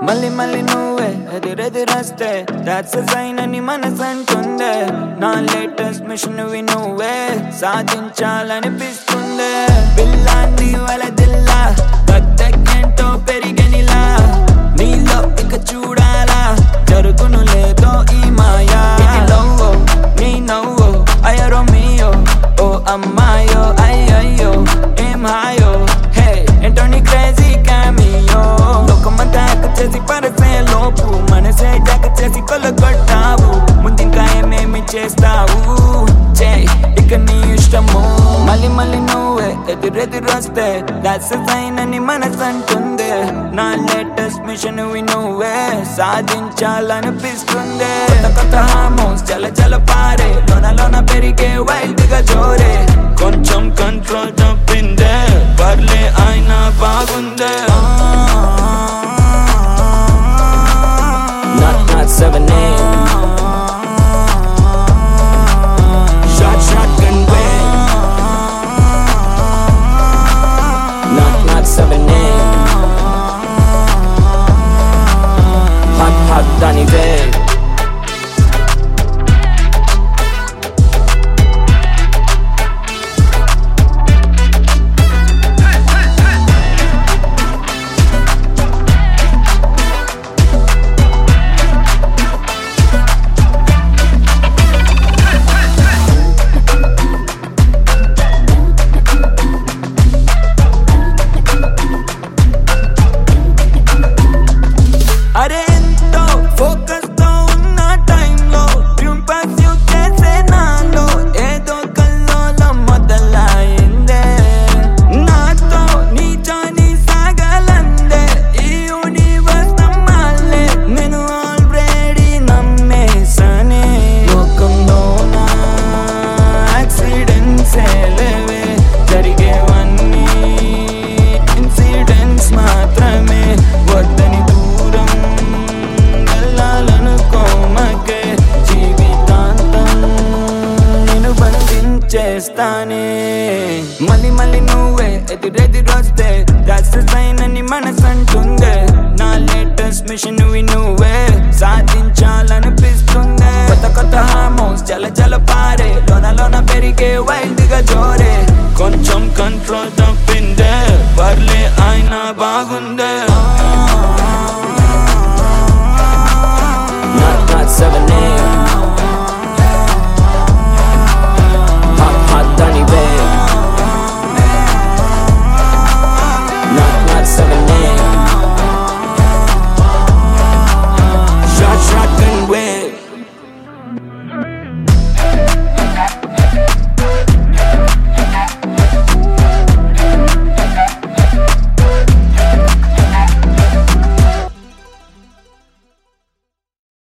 మళ్ళీ మళ్ళీ నువ్వే ఎదురెదురొస్తే దాట్స్ సైన్ అని మనసు అంటుందే నా లేటెస్ట్ మిషన్ వి నువ్వే సాధించాలనిపిస్తుందే పిల్లాన్ని వలదిల్లా బద్దెంటో పెరిగనిలా నీలో ఇక చూడాలా జరుగును లేదో ఈ మాయా ఇది లవ్వో నీ నవ్వో అయ్యరో మీయో ఓ అమ్మాయో అయ్యయ్యో ఏం హాయో హే ఏంటో నీ క్రేజీ క్యామియో లోకమంతా హక్కు చేసి పరసే లోపు మనసే జాక చేసి కొల్లగొట్టావు ముందింకా ఏమేమి చేస్తావు చే ఇక నీ ఇష్టము మళ్ళీ మళ్ళీ నువ్వే ఎదురెదురొస్తే దాట్స్ సైన్ అని మనసు అంటుంది నా లేటెస్ట్ మిషన్ వి నువ్వే సాధించాలనిపిస్తుంది కొత్త కొత్త హార్మోన్స్ చల చల పారే లోన లోన పెరిగే వైల్డ్ గా జోరే కొంచెం కంట్రోల్ తప్పిందే పర్లే అయినా బాగుందే Not not seven eight. Shot shotgun way. Not not seven eight. Hot hot Danny Bay. అరే ఎంతో ఫోకస్ తో ఉన్న టైంలో ట్యూన్ పాసివ్ చేసే నాలో ఏదో కల్లోలం మొదలైందే నాతో నీ జాని సాగలందే ఈ యూనివర్స్ నమ్మాలే నేను ఆల్రెడీ నమ్మేసనే లోకంలో నా యాక్సిడెంట్స్ లేవే జరిగేవన్నీ ఇన్సిడెంట్స్ మాత్రమే వద్దని దూరం వెళ్ళాలనుకోమకే జీవితాంతం నేను బంధించేస్తానే మళ్ళీ మళ్ళీ నువ్వే ఎదురెదురొస్తే దాస్ సైన్ అని మనసు అంటుందే నా లేటెస్ట్ మిషన్ వి నువ్వే సాధించాలనిపిస్తుందే కొత్త కొత్త హార్మోన్స్ చల చల పారే లోన లోన పెరిగే వైల్డ్ గా జోరే కొంచెం కంట్రోల్ తప్పిందే పర్లే అయినా బాగుందే Not not seven